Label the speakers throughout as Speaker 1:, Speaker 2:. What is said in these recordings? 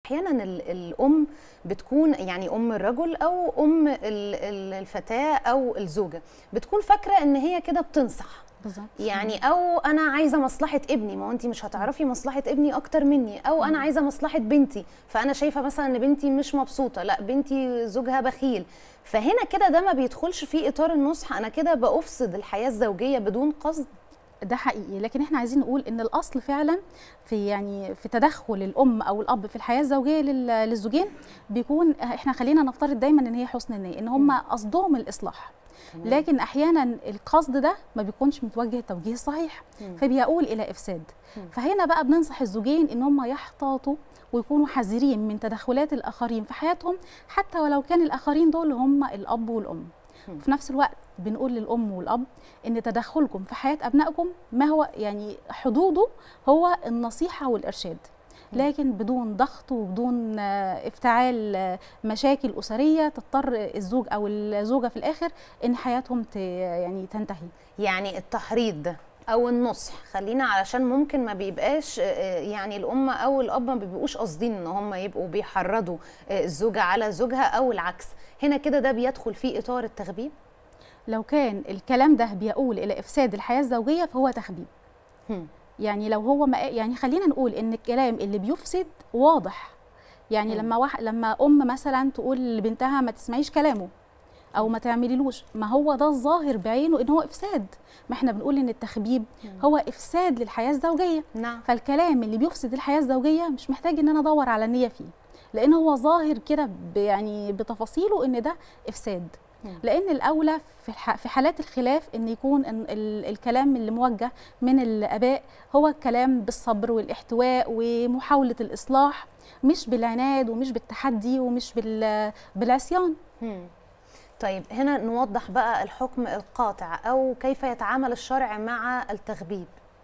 Speaker 1: احيانا ال- الام بتكون يعني ام الرجل او ام ال- ال- الفتاه او الزوجه بتكون فاكره ان هي كده بتنصح
Speaker 2: بالظبط
Speaker 1: يعني او انا عايزه مصلحه ابني ما هو انت مش هتعرفي مصلحه ابني اكتر مني او انا عايزه مصلحه بنتي فانا شايفه مثلا ان بنتي مش مبسوطه لا بنتي زوجها بخيل فهنا كده ده ما بيدخلش في اطار النصح انا كده بافسد الحياه الزوجيه بدون قصد
Speaker 2: ده حقيقي لكن احنا عايزين نقول ان الاصل فعلا في يعني في تدخل الام او الاب في الحياه الزوجيه لل- للزوجين بيكون احنا خلينا نفترض دايما ان هي حسن النيه ان هم قصدهم الاصلاح لكن احيانا القصد ده ما بيكونش متوجه التوجيه الصحيح
Speaker 1: مم.
Speaker 2: فبيقول الى افساد
Speaker 1: مم.
Speaker 2: فهنا بقى بننصح الزوجين ان هم يحتاطوا ويكونوا حذرين من تدخلات الاخرين في حياتهم حتى ولو كان الاخرين دول هم الاب والام
Speaker 1: مم.
Speaker 2: في نفس الوقت بنقول للام والاب ان تدخلكم في حياه ابنائكم ما هو يعني حدوده هو النصيحه والارشاد
Speaker 1: مم.
Speaker 2: لكن بدون ضغط وبدون آه، افتعال آه، مشاكل اسريه تضطر الزوج او الزوجه في الاخر ان حياتهم ت- يعني تنتهي
Speaker 1: يعني التحريض ده او النصح خلينا علشان ممكن ما بيبقاش آه، يعني الام او الاب ما بيبقوش قاصدين ان هم يبقوا بيحرضوا آه، الزوجه على زوجها او العكس هنا كده ده بيدخل في اطار التغبيب
Speaker 2: لو كان الكلام ده بيقول الى افساد الحياه الزوجيه فهو تخبيب
Speaker 1: هم.
Speaker 2: يعني لو هو ما يعني خلينا نقول ان الكلام اللي بيفسد واضح يعني
Speaker 1: مم.
Speaker 2: لما واحد لما ام مثلا تقول لبنتها ما تسمعيش كلامه او ما تعمليلوش ما هو ده الظاهر بعينه ان هو افساد ما احنا بنقول ان التخبيب
Speaker 1: مم.
Speaker 2: هو افساد للحياه الزوجيه
Speaker 1: نعم
Speaker 2: فالكلام اللي بيفسد الحياه الزوجيه مش محتاج ان انا ادور على النيه فيه لان هو ظاهر كده ب- يعني بتفاصيله ان ده افساد
Speaker 1: مم.
Speaker 2: لان الاولى في الح- في حالات الخلاف ان يكون إن ال- الكلام اللي موجه من الاباء هو الكلام بالصبر والاحتواء ومحاوله الاصلاح مش بالعناد ومش بالتحدي ومش بال- بالعصيان
Speaker 1: هم. طيب هنا نوضح بقى الحكم القاطع او كيف يتعامل الشرع مع التغبيب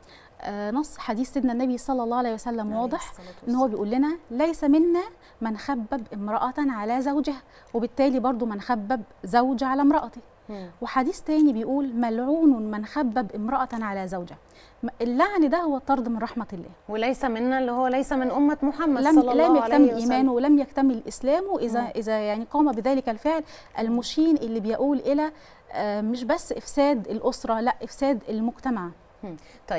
Speaker 2: آه، نص حديث سيدنا النبي صلى الله عليه وسلم
Speaker 1: عليه
Speaker 2: واضح
Speaker 1: الصلاة
Speaker 2: ان هو بيقول لنا ليس منا من خبب امرأة على زوجها وبالتالي برضو من خبب زوج على امرأته
Speaker 1: هم.
Speaker 2: وحديث تاني بيقول ملعون من خبب امرأة على زوجها م- اللعن ده هو الطرد من رحمة الله
Speaker 1: وليس منا اللي هو ليس من امه محمد
Speaker 2: لم
Speaker 1: صلى
Speaker 2: لم
Speaker 1: الله عليه
Speaker 2: يكتمل
Speaker 1: وسلم
Speaker 2: ايمانه ولم يكتمل اسلامه اذا
Speaker 1: مم.
Speaker 2: اذا يعني قام بذلك الفعل المشين اللي بيقول الى آه، مش بس افساد الاسره لا افساد المجتمع
Speaker 1: طيب